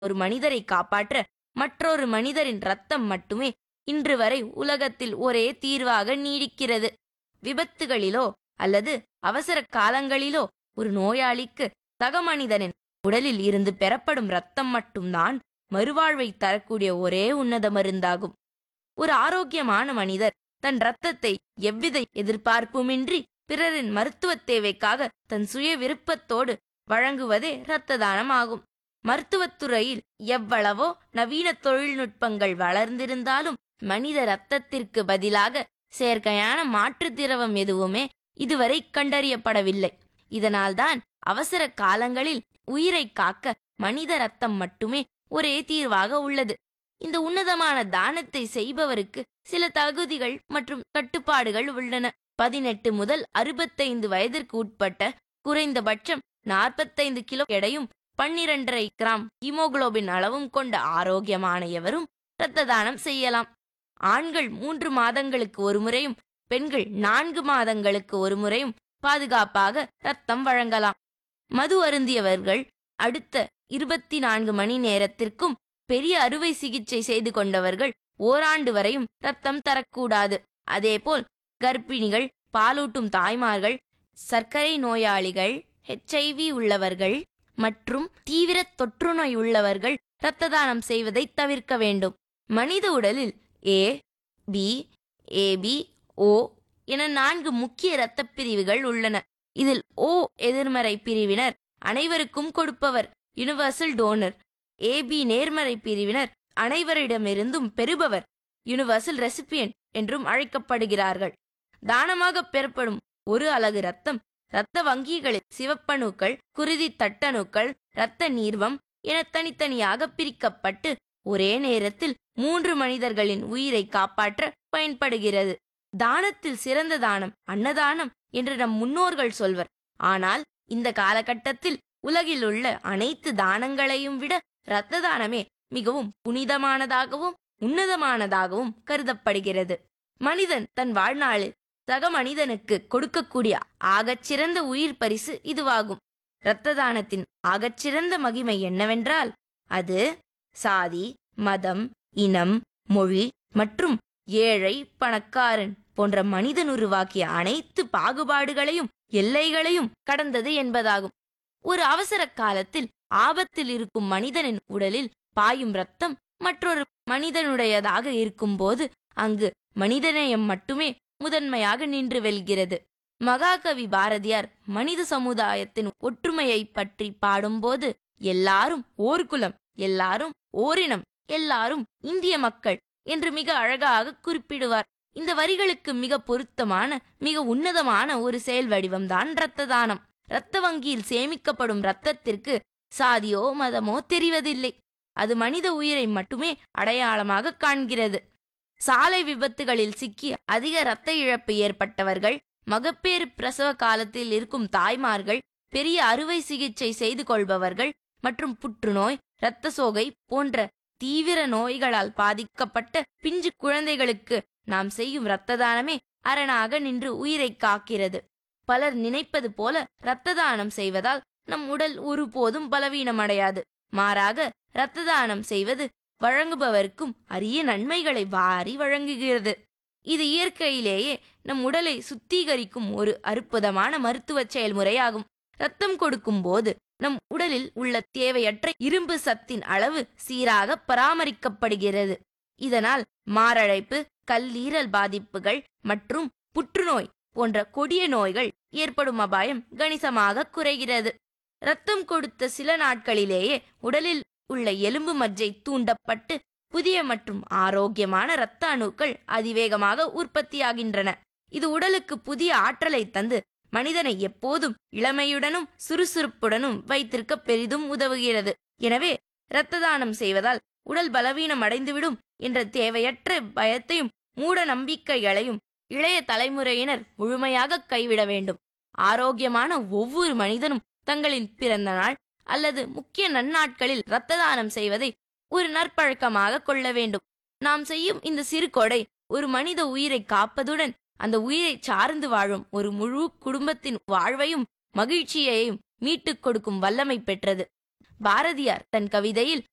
ஒரு மனிதரை காப்பாற்ற மற்றொரு மனிதரின் ரத்தம் மட்டுமே இன்று வரை உலகத்தில் ஒரே தீர்வாக நீடிக்கிறது விபத்துகளிலோ அல்லது அவசர காலங்களிலோ ஒரு நோயாளிக்கு சக மனிதனின் உடலில் இருந்து பெறப்படும் ரத்தம் மட்டும்தான் மறுவாழ்வை தரக்கூடிய ஒரே உன்னத மருந்தாகும் ஒரு ஆரோக்கியமான மனிதர் தன் ரத்தத்தை எவ்வித எதிர்பார்ப்புமின்றி பிறரின் மருத்துவத் தேவைக்காக தன் சுய விருப்பத்தோடு வழங்குவதே இரத்த தானம் ஆகும் மருத்துவத்துறையில் எவ்வளவோ நவீன தொழில்நுட்பங்கள் வளர்ந்திருந்தாலும் மனித இரத்தத்திற்கு பதிலாக செயற்கையான மாற்றுத் திரவம் எதுவுமே இதுவரை கண்டறியப்படவில்லை இதனால்தான் அவசர காலங்களில் உயிரை காக்க மனித ரத்தம் மட்டுமே ஒரே தீர்வாக உள்ளது இந்த உன்னதமான தானத்தை செய்பவருக்கு சில தகுதிகள் மற்றும் கட்டுப்பாடுகள் உள்ளன பதினெட்டு முதல் அறுபத்தைந்து வயதிற்கு உட்பட்ட குறைந்தபட்சம் நாற்பத்தைந்து கிலோ எடையும் பன்னிரண்டரை கிராம் ஹீமோகுளோபின் அளவும் கொண்ட ஆரோக்கியமான எவரும் இரத்த தானம் செய்யலாம் ஆண்கள் மூன்று மாதங்களுக்கு ஒரு முறையும் பெண்கள் நான்கு மாதங்களுக்கு ஒரு முறையும் பாதுகாப்பாக ரத்தம் வழங்கலாம் மது அருந்தியவர்கள் அடுத்த இருபத்தி நான்கு மணி நேரத்திற்கும் பெரிய அறுவை சிகிச்சை செய்து கொண்டவர்கள் ஓராண்டு வரையும் ரத்தம் தரக்கூடாது அதேபோல் கர்ப்பிணிகள் பாலூட்டும் தாய்மார்கள் சர்க்கரை நோயாளிகள் ஹெச்ஐவி உள்ளவர்கள் மற்றும் தீவிர தொற்றுநோய் உள்ளவர்கள் இரத்த தானம் செய்வதை தவிர்க்க வேண்டும் மனித உடலில் ஏ பி ஏபி ஓ என நான்கு முக்கிய இரத்தப் பிரிவுகள் உள்ளன இதில் ஓ எதிர்மறை பிரிவினர் அனைவருக்கும் கொடுப்பவர் யுனிவர்சல் டோனர் ஏபி நேர்மறை பிரிவினர் அனைவரிடமிருந்தும் பெறுபவர் யுனிவர்சல் ரெசிபியன்ட் என்றும் அழைக்கப்படுகிறார்கள் தானமாக பெறப்படும் ஒரு அலகு ரத்தம் இரத்த வங்கிகளில் சிவப்பணுக்கள் குருதி தட்டணுக்கள் இரத்த நீர்வம் என தனித்தனியாக பிரிக்கப்பட்டு ஒரே நேரத்தில் மூன்று மனிதர்களின் உயிரை காப்பாற்ற பயன்படுகிறது தானத்தில் சிறந்த தானம் அன்னதானம் என்று நம் முன்னோர்கள் சொல்வர் ஆனால் இந்த காலகட்டத்தில் உலகில் உள்ள அனைத்து தானங்களையும் விட இரத்த தானமே மிகவும் புனிதமானதாகவும் உன்னதமானதாகவும் கருதப்படுகிறது மனிதன் தன் வாழ்நாளில் சக மனிதனுக்கு கொடுக்கக்கூடிய ஆகச்சிறந்த உயிர் பரிசு இதுவாகும் இரத்த தானத்தின் ஆகச்சிறந்த மகிமை என்னவென்றால் அது சாதி மதம் இனம் மொழி மற்றும் ஏழை பணக்காரன் போன்ற மனிதன் உருவாக்கிய அனைத்து பாகுபாடுகளையும் எல்லைகளையும் கடந்தது என்பதாகும் ஒரு அவசர காலத்தில் ஆபத்தில் இருக்கும் மனிதனின் உடலில் பாயும் ரத்தம் மற்றொரு மனிதனுடையதாக இருக்கும்போது அங்கு மனிதநேயம் மட்டுமே முதன்மையாக நின்று வெல்கிறது மகாகவி பாரதியார் மனித சமுதாயத்தின் ஒற்றுமையை பற்றி பாடும்போது எல்லாரும் ஓர் குலம் எல்லாரும் ஓரினம் எல்லாரும் இந்திய மக்கள் என்று மிக அழகாக குறிப்பிடுவார் இந்த வரிகளுக்கு மிக பொருத்தமான மிக உன்னதமான ஒரு செயல் வடிவம்தான் இரத்த தானம் இரத்த வங்கியில் சேமிக்கப்படும் இரத்தத்திற்கு சாதியோ மதமோ தெரிவதில்லை அது மனித உயிரை மட்டுமே அடையாளமாக காண்கிறது சாலை விபத்துகளில் சிக்கி அதிக இரத்த இழப்பு ஏற்பட்டவர்கள் மகப்பேறு பிரசவ காலத்தில் இருக்கும் தாய்மார்கள் பெரிய அறுவை சிகிச்சை செய்து கொள்பவர்கள் மற்றும் புற்றுநோய் இரத்த சோகை போன்ற தீவிர நோய்களால் பாதிக்கப்பட்ட பிஞ்சு குழந்தைகளுக்கு நாம் செய்யும் இரத்த தானமே அரணாக நின்று உயிரை காக்கிறது பலர் நினைப்பது போல இரத்த தானம் செய்வதால் நம் உடல் ஒருபோதும் பலவீனமடையாது மாறாக இரத்த தானம் செய்வது வழங்குபவருக்கும் அரிய நன்மைகளை வாரி வழங்குகிறது இது இயற்கையிலேயே நம் உடலை சுத்திகரிக்கும் ஒரு அற்புதமான மருத்துவ செயல்முறையாகும் ரத்தம் கொடுக்கும் போது நம் உடலில் உள்ள தேவையற்ற இரும்பு சத்தின் அளவு சீராக பராமரிக்கப்படுகிறது இதனால் மாரடைப்பு கல்லீரல் பாதிப்புகள் மற்றும் புற்றுநோய் போன்ற கொடிய நோய்கள் ஏற்படும் அபாயம் கணிசமாக குறைகிறது ரத்தம் கொடுத்த சில நாட்களிலேயே உடலில் உள்ள எலும்பு மஜ்ஜை தூண்டப்பட்டு புதிய மற்றும் ஆரோக்கியமான இரத்த அணுக்கள் அதிவேகமாக உற்பத்தியாகின்றன இது உடலுக்கு புதிய ஆற்றலை தந்து மனிதனை எப்போதும் இளமையுடனும் சுறுசுறுப்புடனும் வைத்திருக்க பெரிதும் உதவுகிறது எனவே இரத்த தானம் செய்வதால் உடல் பலவீனம் அடைந்துவிடும் என்ற தேவையற்ற பயத்தையும் மூட நம்பிக்கைகளையும் இளைய தலைமுறையினர் முழுமையாக கைவிட வேண்டும் ஆரோக்கியமான ஒவ்வொரு மனிதனும் தங்களின் பிறந்த நாள் அல்லது முக்கிய நன்னாட்களில் இரத்த தானம் செய்வதை ஒரு நற்பழக்கமாக கொள்ள வேண்டும் நாம் செய்யும் இந்த சிறு கொடை ஒரு மனித உயிரை காப்பதுடன் அந்த உயிரை சார்ந்து வாழும் ஒரு முழு குடும்பத்தின் வாழ்வையும் மகிழ்ச்சியையும் மீட்டுக் கொடுக்கும் வல்லமை பெற்றது பாரதியார் தன் கவிதையில்